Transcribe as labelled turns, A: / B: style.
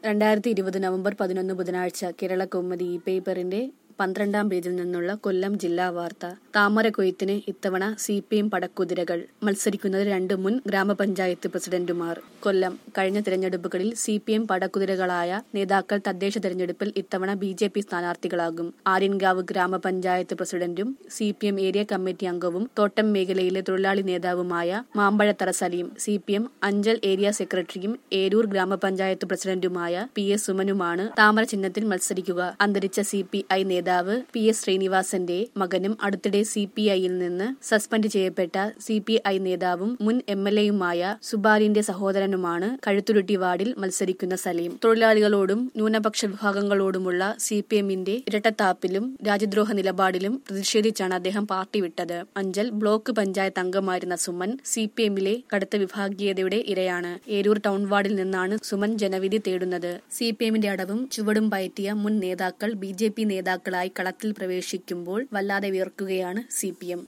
A: രണ്ടായിരത്തി ഇരുപത് നവംബർ പതിനൊന്ന് ബുധനാഴ്ച കേരള കൗമുദി ഈ പേപ്പറിന്റെ പന്ത്രണ്ടാം പേജിൽ നിന്നുള്ള കൊല്ലം ജില്ലാ വാർത്ത താമര കൊയ്ത്തിന് ഇത്തവണ സി പി എം പടക്കുതിരകൾ മത്സരിക്കുന്നത് രണ്ട് മുൻ ഗ്രാമപഞ്ചായത്ത് പ്രസിഡന്റുമാർ കൊല്ലം കഴിഞ്ഞ തിരഞ്ഞെടുപ്പുകളിൽ സി പി എം പടക്കുതിരകളായ നേതാക്കൾ തദ്ദേശ തെരഞ്ഞെടുപ്പിൽ ഇത്തവണ ബി ജെ പി സ്ഥാനാർത്ഥികളാകും ആര്യൻകാവ് ഗ്രാമപഞ്ചായത്ത് പ്രസിഡന്റും C P M area committee അംഗവും തോട്ടം മേഖലയിലെ തൊഴിലാളി നേതാവുമായ Mampazhathara Saleem C P M Anchal area സെക്രട്ടറിയും ഏരൂർ ഗ്രാമപഞ്ചായത്ത് പ്രസിഡന്റുമായ പി എസ് സുമനുമാണ് താമര ചിഹ്നത്തിൽ മത്സരിക്കുക അന്തരിച്ച സി പി ഐ നേതാവ് പി എസ് ശ്രീനിവാസന്റെ മകനും അടുത്തിടെ സി പി ഐയിൽ നിന്ന് സസ്പെൻഡ് ചെയ്യപ്പെട്ട സി പി ഐ നേതാവും മുൻ എം എൽ എയുമായ സുബാലിന്റെ സഹോദരനുമാണ് കഴുത്തുരുട്ടി വാർഡിൽ മത്സരിക്കുന്ന സലീം തൊഴിലാളികളോടും ന്യൂനപക്ഷ വിഭാഗങ്ങളോടുമുള്ള സി പി എമ്മിന്റെ ഇരട്ടത്താപ്പിലും രാജ്യദ്രോഹ നിലപാടിലും പ്രതിഷേധിച്ചാണ് അദ്ദേഹം പാർട്ടി വിട്ടത് അഞ്ചൽ ബ്ലോക്ക് പഞ്ചായത്ത് അംഗമായിരുന്ന സുമൻ സി പി എമ്മിലെ കടുത്ത വിഭാഗീയതയുടെ ഇരയാണ് ഏരൂർ ടൗൺ വാർഡിൽ നിന്നാണ് സുമൻ ജനവിധി തേടുന്നത് സി പി എമ്മിന്റെ അടവും ചുവടും പയറ്റിയ മുൻ നേതാക്കൾ ബി ജെ പി നേതാക്കളായി കളത്തിൽ പ്രവേശിക്കുമ്പോൾ വല്ലാതെ വിയർക്കുകയാണ് സി പി എം